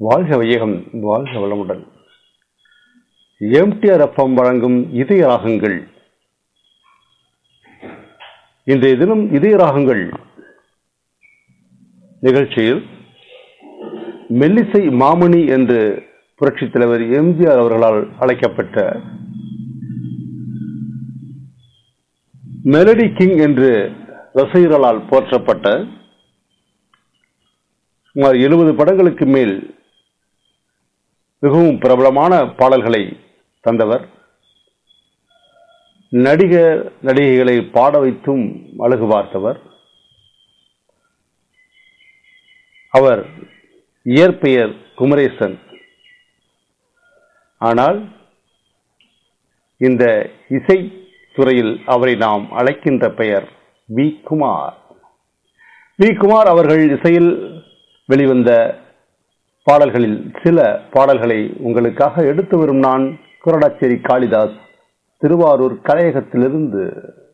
வாழ்க வையகம் வாழ்க வளமுடன் எம்டிஆர் எஃப்எம் வழங்கும் இதய ராகங்கள் இன்றைய தினம் இதய ராகங்கள் நிகழ்ச்சியில் மெல்லிசை மாமணி என்று புரட்சித் தலைவர் எம்ஜிஆர் அவர்களால் அழைக்கப்பட்ட மெலடி கிங் என்று ரசிகர்களால் போற்றப்பட்ட சுமார் எழுபது படங்களுக்கு மேல் மிகவும் பிரபலமான பாடல்களை தந்தவர் நடிகர் நடிகைகளை பாட வைத்தும் அழகு பார்த்தவர் அவர் இயற்பெயர் குமரேசன் ஆனால் இந்த இசை துறையில் அவரை நாம் அழைக்கின்ற பெயர் வி குமார் வி குமார் அவர்கள் இசையில் வெளிவந்த பாடல்களில் சில பாடல்களை உங்களுக்காக எடுத்து வரும் நான் குரடாச்சேரி காளிதாஸ் திருவாரூர் கலையகத்திலிருந்து